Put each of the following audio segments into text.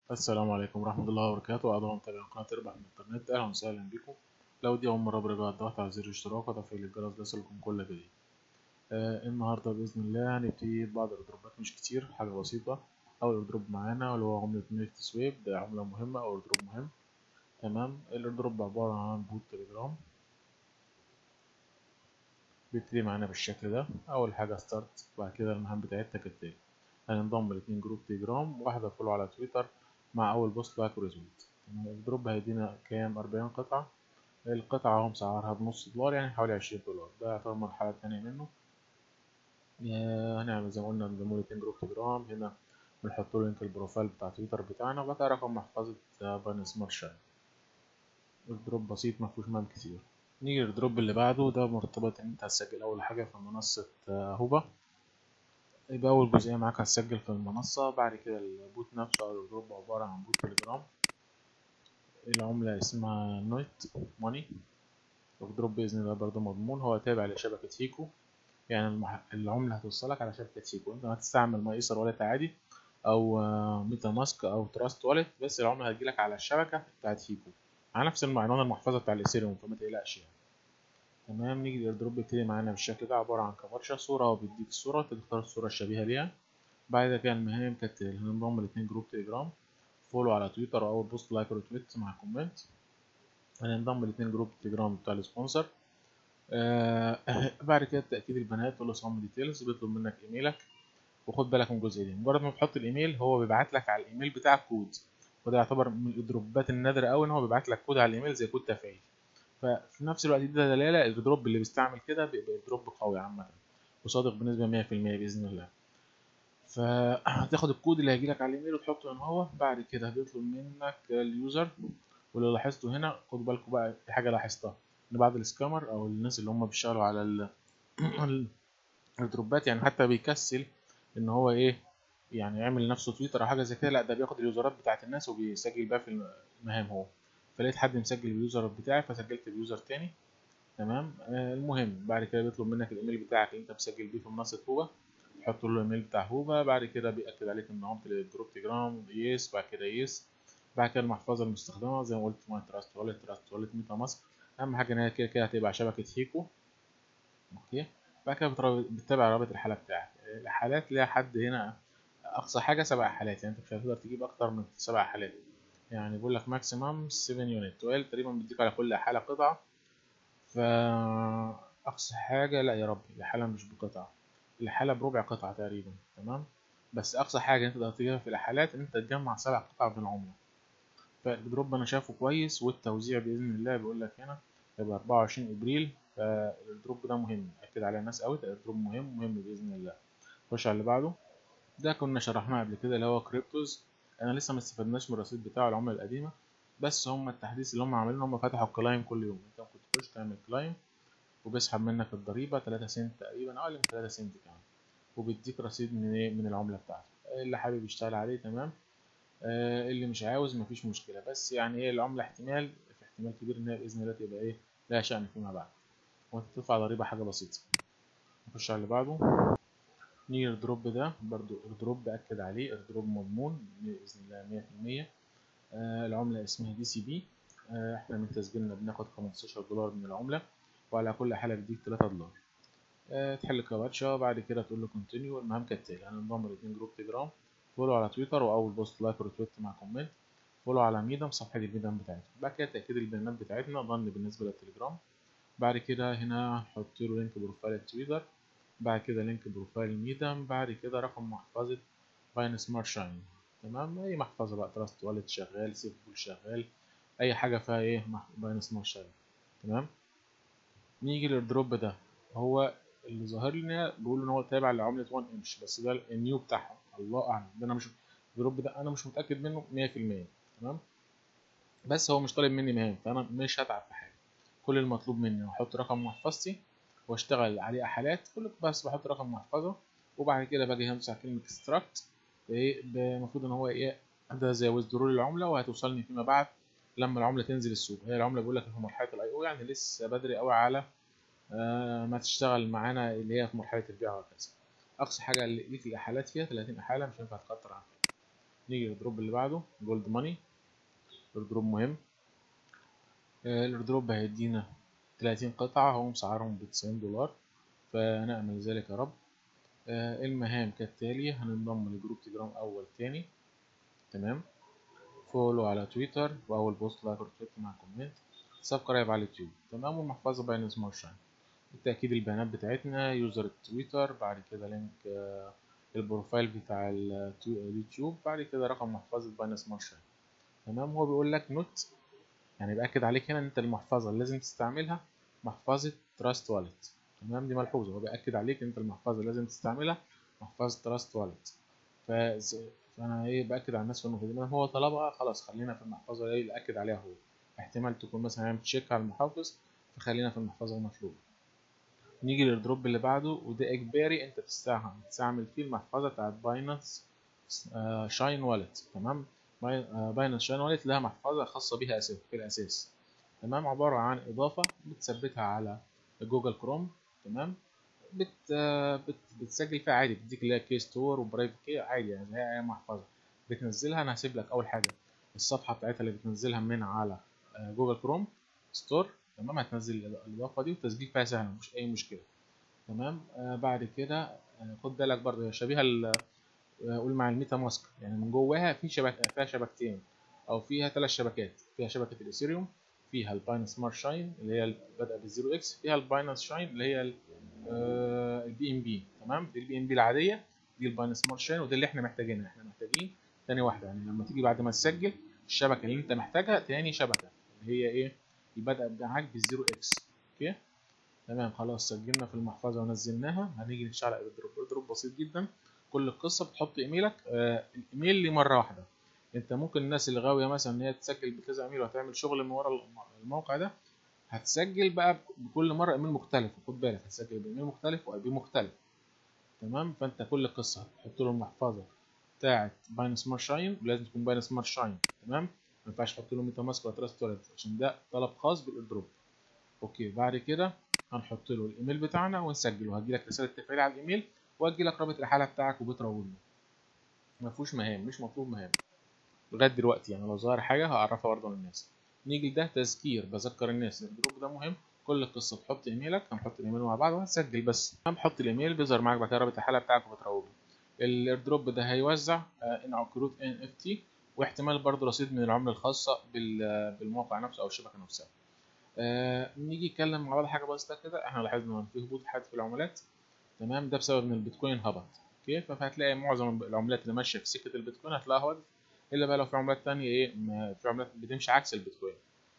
السلام عليكم ورحمة الله وبركاته أعضاء متابعين قناة اربح من الإنترنت أهلا وسهلا بكم لو دي أول مرة برجع الضغط على زر الاشتراك وتفعيل الجرس ليصلكم كل جديد آه النهاردة بإذن الله هنبتدي ببعض الإيردروبات مش كتير حاجة بسيطة أول إيردروب معانا اللي هو عملة نيفت سويب ده عملة مهمة أو إيردروب مهم تمام الإيردروب عبارة عن بوت تليجرام بيبتدي معانا بالشكل ده أول حاجة ستارت بعد كده المهام بتاعتنا كالتالي هننضم لاتنين جروب تليجرام واحدة فولو على تويتر مع أول بوست لايك وريزولت الدروب هيدينا كام أربعين قطعة القطعة هم سعرها بنص دولار يعني حوالي عشرين دولار ده يعتبر المرحلة التانية منه هنعمل زي ما قلنا نضموا لاتنين جروب تليجرام هنا بنحط له لينك البروفايل بتاع تويتر بتاعنا وبعد كده رقم محفظة باينانس مارشال الدروب بسيط مفهوش مال كتير نيجي للدروب اللي بعده ده مرتبط ان انت هتسجل اول حاجة في منصة هوبا يبقى أول جزئية معاك هتسجل في المنصة بعد كده البوت نفسه أو الدروب عبارة عن بوت تليجرام العملة اسمها نويت ماني الدروب بإذن الله برضه مضمون هو تابع لشبكة هيكو يعني المح... العملة هتوصلك على شبكة هيكو انت هتستعمل مايسر والت عادي أو ميتا ماسك أو تراست والت بس العملة هتجيلك على الشبكة بتاعت هيكو على نفس العنوان المحفظة بتاع الإيثيريوم فما تقلقش يعني تمام نيجي للدروب بيبتدي معانا بالشكل ده عبارة عن كبرشة صورة وبيديك الصورة تختار الصورة الشبيهة ليها بعد كده المهام كانت هننضم لاتنين جروب تليجرام فولو على تويتر أو بوست لايك وتويت مع كومنت هننضم لاتنين جروب تليجرام بتاع السبونسر آه بعد كده تأكيد البيانات تقول له صم ديتيلز بيطلب منك ايميلك وخد بالك من الجزء ده مجرد ما بتحط الايميل هو بيبعت لك على الايميل بتاعك كود وده يعتبر من الدروبات النادرة أوي إن هو بيبعت لك كود على الايميل زي كود تفعيل ففي نفس الوقت ده دلالة الدروب اللي بيستعمل كده بيبقى دروب قوي عامة وصادق بنسبة مية في المية بإذن الله فهتاخد الكود اللي هيجيلك على الايميل وتحطه هنا هو بعد كده بيطلب منك اليوزر واللي لاحظته هنا خدوا بالكم بقى في حاجة لاحظتها إن بعض السكامر أو الناس اللي هم بيشتغلوا على ال الدروبات يعني حتى بيكسل إن هو إيه يعني يعمل لنفسه تويتر أو حاجة زي كده لأ ده بياخد اليوزرات بتاعت الناس وبيسجل بقى في المهام هو فلقيت حد مسجل اليوزر بتاعي فسجلت اليوزر تاني تمام آه المهم بعد كده بيطلب منك الايميل بتاعك اللي انت مسجل بيه في منصه هوبا تحط له الايميل بتاع هوبا بعد كده بيأكد عليك ان عملت الجروب تيجرام يس بعد كده يس بعد كده المحفظه المستخدمه زي ما قلت ماي تراست والت تراست والت ميتا ماسك اهم حاجه ان هي كده كده هتبقى شبكه هيكو اوكي بعد كده بتتابع رابط الحاله بتاعك الحالات ليها حد هنا اقصى حاجه سبع حالات يعني انت مش هتقدر تجيب اكتر من سبع حالات يعني بيقول لك ماكسيمم 7 يونت وقال تقريبا بيديك على كل حاله قطعه فا اقصى حاجه لا يا ربي الحاله مش بقطعه الحاله بربع قطعه تقريبا تمام بس اقصى حاجه انت تقدر تجيبها في الحالات ان انت تجمع سبع قطع من العمله فالدروب انا شايفه كويس والتوزيع باذن الله بيقول لك هنا هيبقى 24 ابريل فالدروب ده مهم اكد على الناس قوي الدروب مهم مهم باذن الله خش على اللي بعده ده كنا شرحناه قبل كده اللي هو كريبتوز انا لسه ما استفدناش من الرصيد بتاع العمله القديمه بس هم التحديث اللي هم عاملينه هم فتحوا الكلايم كل يوم انت ممكن تخش تعمل كلايم وبيسحب منك الضريبه 3 سنت تقريبا اقل من 3 سنت كمان وبيديك رصيد من ايه من العمله بتاعته اللي حابب يشتغل عليه تمام آه اللي مش عاوز مفيش مشكله بس يعني ايه العمله احتمال في احتمال كبير ان هي باذن الله تبقى ايه لها شأن فيما بعد وانت تدفع ضريبه حاجه بسيطه نخش على اللي بعده نيجي الدروب ده برضو الدروب بأكد عليه الدروب مضمون بإذن الله مية في المية العملة اسمها دي سي بي آه احنا من تسجيلنا بناخد خمستاشر دولار من العملة وعلى كل حالة بيديك تلاتة دولار آه تحل كباتشا بعد كده تقول له كونتينيو المهام كالتالي هننضم لاتنين جروب تجرام فولو على تويتر وأول بوست لايك وتويت مع كومنت فولو على ميدم صفحة الميدم بتاعتنا بعد كده تأكيد البيانات بتاعتنا ضمن بالنسبة للتليجرام بعد كده هنا حط له لينك بروفايل التويتر بعد كده لينك بروفايل ميدم بعد كده رقم محفظة باين سمارت شاين تمام اي محفظة بقى تراست والت شغال سيف بول شغال اي حاجة فيها ايه باين سمارت شاين تمام نيجي للدروب ده هو اللي ظاهر لنا بيقول ان هو تابع لعملة 1 انش بس ده النيو بتاعها الله اعلم ده انا مش الدروب ده انا مش متأكد منه 100% تمام بس هو مش طالب مني مهام فانا مش هتعب في حاجة كل المطلوب مني احط رقم محفظتي واشتغل عليه حالات كل بس بحط رقم محفظه وبعد كده باجي همسح على كلمه اكستراكت المفروض ان هو ايه ده زي ويزدرو للعمله وهتوصلني فيما بعد لما العمله تنزل السوق هي العمله بيقول لك في مرحله الاي او يعني لسه بدري قوي على آه ما تشتغل معانا اللي هي في مرحله البيع وهكذا اقصى حاجه اللي ليك الاحالات فيها 30 احاله مش هينفع تكتر عن كده نيجي للدروب اللي بعده جولد ماني الايردروب مهم الايردروب هيدينا 30 قطعة هم سعرهم بتسعين دولار فنأمل ذلك يا رب المهام كالتالي هننضم لجروب تجرام أول تاني تمام فولو على تويتر وأول بوست لايك وتويت مع كومنت سبسكرايب على اليوتيوب تمام والمحفظة باينانس مارشان التأكيد البيانات بتاعتنا يوزر التويتر بعد كده لينك البروفايل بتاع اليوتيوب بعد كده رقم محفظة باينانس مارشال تمام هو بيقول لك نوت يعني بأكد عليك هنا ان انت المحفظة اللي لازم تستعملها محفظة تراست والت تمام دي ملحوظة هو بيأكد عليك ان انت المحفظة اللي لازم تستعملها محفظة تراست والت فانا ايه بأكد على الناس في النقطة دي ما هو طلبها خلاص خلينا في المحفظة اللي أكد عليها هو احتمال تكون مثلا عامل تشيك على المحافظ فخلينا في المحفظة المطلوبة نيجي للدروب اللي بعده وده اجباري انت تستعمل فيه المحفظه بتاعت باينانس شاين والت تمام باينانس شاين والت لها محفظه خاصه بيها اساس في الاساس تمام عباره عن اضافه بتثبتها على جوجل كروم تمام بت بت بتسجل فيها عادي بتديك اللي هي كي ستور وبرايفت كي عادي يعني زي اي محفظه بتنزلها انا هسيب لك اول حاجه الصفحه بتاعتها اللي بتنزلها من على جوجل كروم ستور تمام هتنزل الاضافه دي والتسجيل فيها سهل مش اي مشكله تمام آه بعد كده آه خد بالك برضه هي شبيهه آه قول مع الميتا ماسك يعني من جواها في شبكه فيها شبكتين او فيها ثلاث شبكات فيها شبكه الاثيريوم فيها الباينانس سمارت شاين اللي هي بدأ بالزيرو اكس فيها الباينانس شاين اللي هي البي ام بي تمام دي البي ام بي العاديه دي الباينانس سمارت شاين ودي اللي احنا محتاجينها احنا محتاجين تاني واحده يعني لما تيجي بعد ما تسجل الشبكه اللي انت محتاجها تاني شبكه اللي هي ايه البدء معاك بالزيرو اكس اوكي تمام خلاص سجلنا في المحفظه ونزلناها هنيجي نشتغل على الايردروب الايردروب بسيط جدا كل القصه بتحط ايميلك آه الايميل لي مره واحده انت ممكن الناس اللي غاويه مثلا ان هي تسجل بكذا ايميل وهتعمل شغل من ورا الموقع ده هتسجل بقى بكل مره ايميل مختلف خد بالك هتسجل بايميل مختلف واي بي مختلف تمام فانت كل القصه هتحط له المحفظه بتاعت باينانس سمارت شاين ولازم تكون باينانس سمارت شاين تمام ما ينفعش تحط له ميتا ماسك ولا تراست والت عشان ده طلب خاص بالايردروب اوكي بعد كده هنحط له الايميل بتاعنا ونسجله هتجي لك رساله تفعيل على الايميل وهتجي لك رابط الحاله بتاعك وبتروج له ما فيهوش مهام مش مطلوب مهام لغايه دلوقتي يعني لو ظهر حاجه هعرفها برضه للناس نيجي لده تذكير بذكر الناس ان الجروب ده مهم كل القصه تحط ايميلك هنحط الايميل مع بعض وهتسجل بس هنحط الايميل بيظهر معاك بعد كده رابط الحاله بتاعك وبتروج الايردروب ده هيوزع ان كروت ان اف تي واحتمال برضه رصيد من العمله الخاصه بالموقع نفسه او الشبكه نفسها آه نيجي نتكلم مع بعض حاجه بسيطه كده احنا لاحظنا ان في هبوط حاد في العملات تمام ده بسبب ان البيتكوين هبط اوكي فهتلاقي معظم العملات اللي ماشيه في سكه البيتكوين هتلاقيها هبطت الا بقى لو في عملات تانية ايه في عملات بتمشي عكس البيتكوين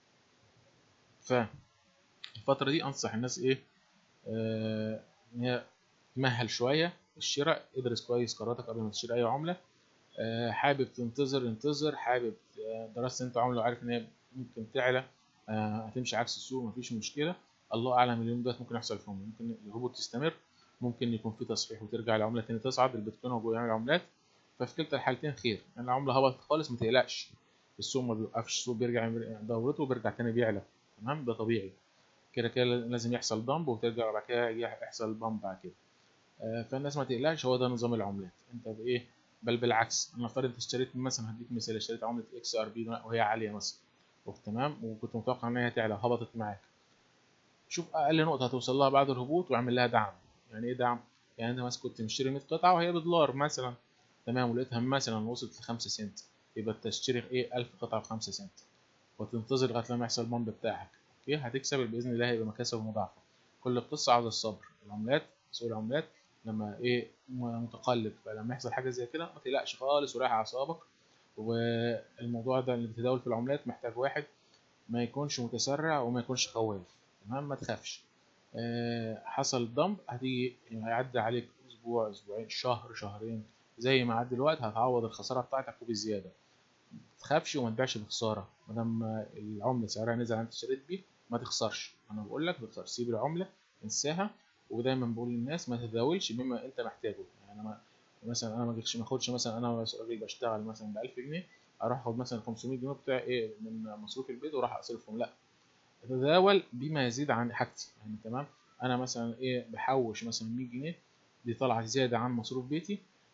ف الفترة دي انصح الناس ايه آه ان هي تمهل شوية الشراء ادرس كويس قراراتك قبل ما تشتري اي عملة آه حابب تنتظر انتظر حابب درست انت عملة وعارف ان هي ممكن تعلى آه هتمشي عكس السوق مفيش مشكلة الله اعلم اليوم ده ممكن يحصل فيهم ممكن الهبوط تستمر ممكن يكون في تصحيح وترجع العملة تاني تصعد البيتكوين هو يعمل عملات ففي كلتا الحالتين خير يعني العملة هبطت خالص ما تقلقش السوق ما بيوقفش السوق بيرجع دورته وبيرجع تاني بيعلى تمام ده طبيعي كده كده لازم يحصل دمب وترجع بعد كده يحصل بامب بعد كده آه فالناس ما تقلقش هو ده نظام العملات انت بايه بل بالعكس انا نفترض انت اشتريت مثلا هديك مثال اشتريت عمله اكس ار بي وهي عاليه مثلا تمام وكنت متوقع ان هي تعلى هبطت معاك شوف اقل نقطه هتوصل لها بعد الهبوط واعمل لها دعم يعني ايه دعم يعني انت مثلا كنت مشتري 100 قطعه وهي بدولار مثلا تمام ولقيتها مثلا وصلت ل 5 سنت يبقى تشتري ايه 1000 قطعه ب 5 سنت وتنتظر لغايه لما يحصل البامب بتاعك اوكي هتكسب باذن الله هيبقى مكاسب مضاعفه كل القصه عاوزه الصبر العملات سوق العملات لما ايه متقلب فلما يحصل حاجه زي كده ما تقلقش خالص ورايح اعصابك والموضوع ده اللي بتداول في العملات محتاج واحد ما يكونش متسرع وما يكونش خواف تمام ما تخافش أه حصل دمب هتيجي هيعدي عليك اسبوع اسبوعين شهر شهرين زي ما عدى الوقت هتعوض الخساره بتاعتك وبزياده تخافش وما تبيعش بخساره ما دام العمله سعرها نزل عن انت اشتريت بيه ما تخسرش انا بقول لك تخسر سيب العمله انساها ودايما بقول للناس ما تتداولش بما انت محتاجه يعني ما مثلا انا ما اجيش ما اخدش مثلا انا راجل بشتغل مثلا ب 1000 جنيه اروح اخد مثلا 500 جنيه بتاع ايه من مصروف البيت واروح اصرفهم لا تتداول بما يزيد عن حاجتي يعني تمام انا مثلا ايه بحوش مثلا 100 جنيه دي طلعت زياده عن مصروف بيتي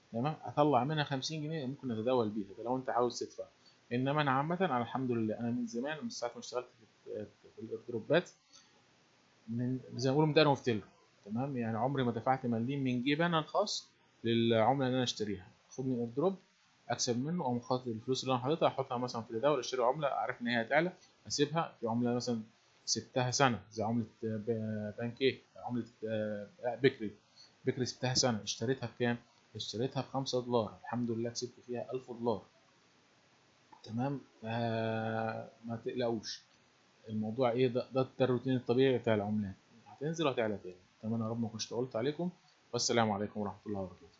تمام اطلع منها 50 جنيه ممكن اتداول بيها ده لو انت عاوز تدفع انما انا عامه انا الحمد لله انا من زمان من ساعه ما اشتغلت في في الايردروبات من زي ما بيقولوا مدقن وفتله تمام يعني عمري ما دفعت مليم من جيبي انا الخاص للعمله اللي انا اشتريها اخد من ايردروب اكسب منه او خاطر الفلوس اللي انا حاططها احطها مثلا في تداول اشتري عمله اعرف ان هي هتعلى اسيبها في عمله مثلا سبتها سنه زي عمله بانكيك عمله بكري بكري سبتها سنه اشتريتها بكام اشتريتها بخمسة دولار الحمد لله كسبت فيها ألف دولار تمام ما تقلقوش الموضوع ايه ده ده الروتين الطبيعي بتاع العملات هتنزل وهتعلى تاني تمام يا رب ما كنتش طولت عليكم والسلام عليكم ورحمه الله وبركاته